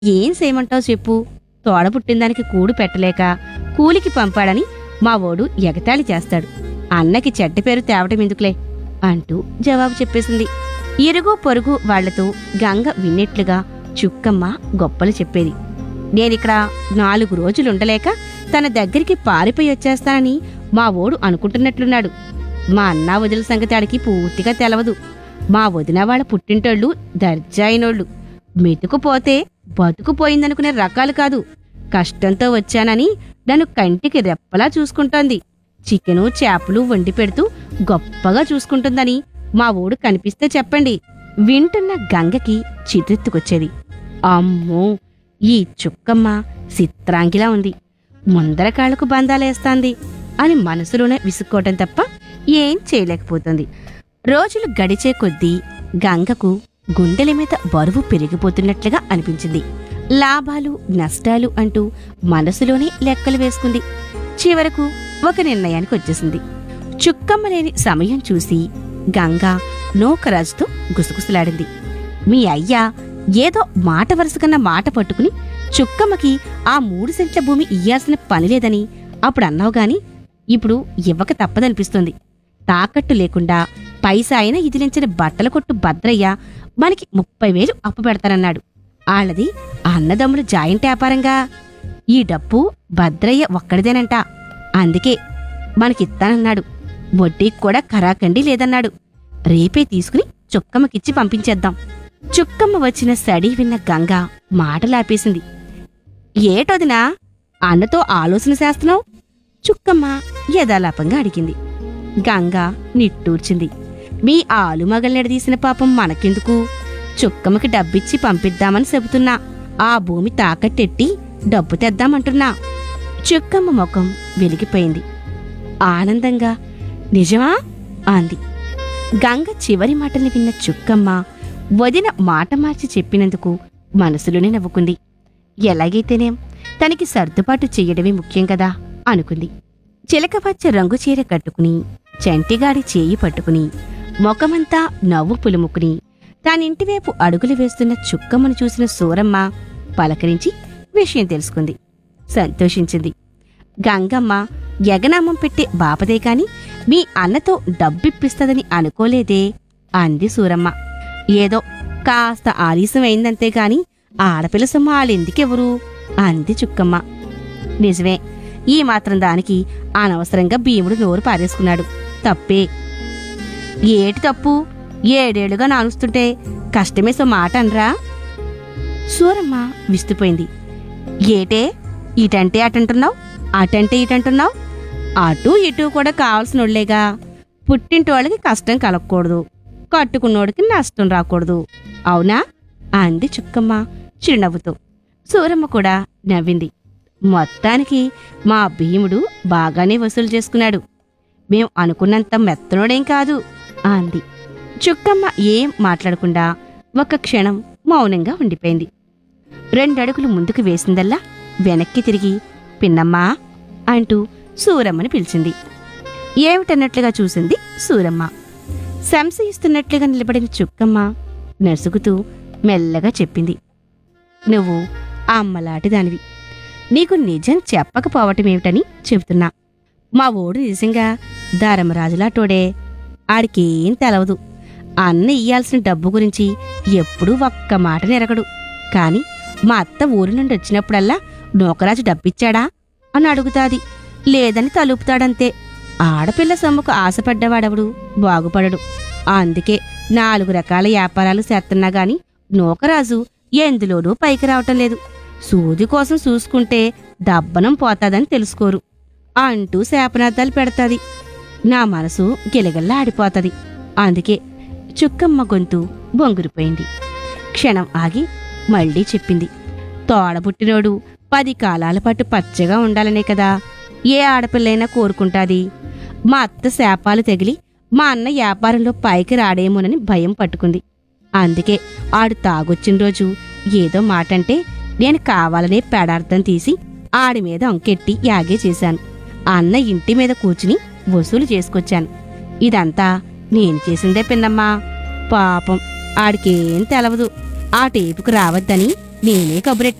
ఏం చేయమంటావు చెప్పు తోడ పుట్టిందానికి కూడు పెట్టలేక కూలికి పంపాడని మా ఓడు ఎగతాళి చేస్తాడు అన్నకి చెడ్డ పేరు తేవటం ఎందుకులే అంటూ జవాబు చెప్పేసింది ఇరుగు పొరుగు వాళ్లతో గంగ విన్నట్లుగా చుక్కమ్మ గొప్పలు చెప్పేది నేనిక్కడ నాలుగు రోజులుండలేక తన దగ్గరికి పారిపోయి వచ్చేస్తానని మా ఓడు అనుకుంటున్నట్లున్నాడు మా అన్నా వదిన సంగతి ఆడికి పూర్తిగా తెలవదు మా వదిన వాళ్ళ పుట్టింటోళ్ళు దర్జాయినోళ్ళు మెతుకుపోతే బతుకుపోయిందనుకునే రకాలు కాదు కష్టంతో వచ్చానని నన్ను కంటికి రెప్పలా చూసుకుంటోంది చికెను చేపలు వండి పెడుతూ గొప్పగా చూసుకుంటుందని మా ఊడు కనిపిస్తే చెప్పండి వింటున్న గంగకి చిరెత్తుకొచ్చేది అమ్మో ఈ చుక్కమ్మ చిత్రాంగిలా ఉంది ముందర కాళ్ళకు బంధాలేస్తాంది అని మనసులోనే విసుక్కోవటం తప్ప ఏం చేయలేకపోతుంది రోజులు గడిచే కొద్దీ గంగకు గుండెల మీద బరువు పెరిగిపోతున్నట్లుగా అనిపించింది లాభాలు నష్టాలు అంటూ మనసులోనే లెక్కలు వేసుకుంది చివరకు ఒక నిర్ణయానికి వచ్చేసింది చుక్కమ్మ లేని సమయం చూసి గంగ నూకరాజుతో గుసగుసలాడింది మీ అయ్యా ఏదో మాట వరుసకన్న మాట పట్టుకుని చుక్కమ్మకి ఆ మూడు సెంట్ల భూమి ఇయ్యాల్సిన పని లేదని అప్పుడు అన్నావు గాని ఇప్పుడు ఇవ్వక తప్పదనిపిస్తుంది తాకట్టు లేకుండా పైసా అయినా ఇదిలించిన బట్టల కొట్టు భద్రయ్య మనకి ముప్పై వేలు అప్పు పెడతానన్నాడు ఆళ్ళది అన్నదమ్ముడు జాయింట్ వ్యాపారంగా ఈ డబ్బు భద్రయ్య ఒక్కడిదేనంట అందుకే మనకిస్తానన్నాడు వడ్డీకి కూడా కరాకండి లేదన్నాడు రేపే తీసుకుని చుక్కమ్మకిచ్చి పంపించేద్దాం చుక్కమ్మ వచ్చిన సడి విన్న గంగ మాటలాపేసింది ఏటొదినా అన్నతో ఆలోచన చేస్తున్నావు చుక్కమ్మ యథాలాపంగా అడిగింది గంగ నిట్టూర్చింది మీ ఆలుమగల్నెడదీసిన పాపం మనకెందుకు చుక్కమ్మకి డబ్బిచ్చి పంపిద్దామని చెబుతున్నా ఆ భూమి తాకట్టెట్టి డబ్బు తెద్దామంటున్నా చుక్కమ్మ ముఖం వెలిగిపోయింది ఆనందంగా నిజమా అంది గంగ చివరి మాటల్ని విన్న చుక్కమ్మ వదిన మాట మార్చి చెప్పినందుకు మనసులోనే నవ్వుకుంది ఎలాగైతేనేం తనకి సర్దుబాటు చెయ్యడమే ముఖ్యం కదా అనుకుంది చిలకపచ్చ రంగు చీర కట్టుకుని చంటిగాడి చేయి పట్టుకుని ముఖమంతా నవ్వు పులుముకుని తానింటివైపు అడుగులు వేస్తున్న చుక్కమ్మను చూసిన సూరమ్మ పలకరించి విషయం తెలుసుకుంది సంతోషించింది గంగమ్మ యగనామం పెట్టే బాపదే కాని మీ అన్నతో డబ్బిప్పిస్తదని అనుకోలేదే అంది సూరమ్మ ఏదో కాస్త ఆలస్యం అయిందంతే గాని ఆడపిల్ల సొమ్మ వాళ్ళెందుకెవరు అంది చుక్కమ్మ నిజమే ఈ మాత్రం దానికి అనవసరంగా భీముడు నోరు పారేసుకున్నాడు తప్పే ఏటి తప్పు ఏడేళ్లుగా నానుస్తుంటే కష్టమే సో మాట అనరా సూరమ్మ విస్తుపోయింది ఏటే ఇటంటే అటంటున్నావు అటంటే ఇటంటున్నావు అటు ఇటు కూడా కావాల్సినోళ్లేగా పుట్టింటి వాళ్ళకి కష్టం కలగకూడదు కట్టుకున్నోడికి నష్టం రాకూడదు అవునా అంది చుక్కమ్మ చిరునవ్వుతో సూరమ్మ కూడా నవ్వింది మొత్తానికి మా భీముడు బాగానే వసూలు చేసుకున్నాడు మేం అనుకున్నంత మెత్తనోడేం కాదు అంది చుక్కమ్మ ఏం మాట్లాడకుండా ఒక క్షణం మౌనంగా ఉండిపోయింది రెండడుగులు ముందుకు వేసిందల్లా వెనక్కి తిరిగి పిన్నమ్మా అంటూ సూరమ్మని పిలిచింది ఏమిటన్నట్లుగా చూసింది సూరమ్మ సంశయిస్తున్నట్లుగా నిలబడిన చుక్కమ్మ నసుగుతూ మెల్లగా చెప్పింది నువ్వు అమ్మలాంటి దానివి నీకు నిజం చెప్పకపోవటమేమిటని చెబుతున్నా మా ఓడు నిజంగా ధర్మరాజులాటోడే ఆడికేం తెలవదు అన్న ఇయ్యాల్సిన డబ్బు గురించి ఎప్పుడూ ఒక్క మాట నెరగడు కాని మా అత్త ఊరి నుండి వచ్చినప్పుడల్లా నూకరాజు డబ్బిచ్చాడా అని అడుగుతాది లేదని తలుపుతాడంతే ఆడపిల్ల సొమ్ముకు ఆశపడ్డవాడెవడు బాగుపడడు అందుకే నాలుగు రకాల వ్యాపారాలు చేస్తున్నా గాని నూకరాజు ఎందులోనూ పైకి రావటం లేదు సూది కోసం చూసుకుంటే దబ్బనం పోతాదని తెలుసుకోరు అంటూ శాపనార్థాలు పెడతాది నా మనసు గిలగిల్లా ఆడిపోతది అందుకే చుక్కమ్మ గొంతు బొంగురిపోయింది క్షణం ఆగి మళ్ళీ చెప్పింది తోడబుట్టినోడు పది కాలాల పాటు పచ్చగా ఉండాలనే కదా ఏ ఆడపిల్లైనా కోరుకుంటాది మా అత్త శాపాలు తగిలి మా అన్న వ్యాపారంలో పైకి రాడేమోనని భయం పట్టుకుంది అందుకే ఆడు తాగొచ్చిన రోజు ఏదో మాటంటే నేను కావాలనే పెడార్థం తీసి ఆడి మీద అంకెట్టి యాగే చేశాను అన్న ఇంటి మీద కూర్చుని వసూలు చేసుకొచ్చాను ఇదంతా నేను చేసిందే పిన్నమ్మా పాపం ఆడికేం తెలవదు ఆ టేపుకు రావద్దని నేనే కబురెట్టి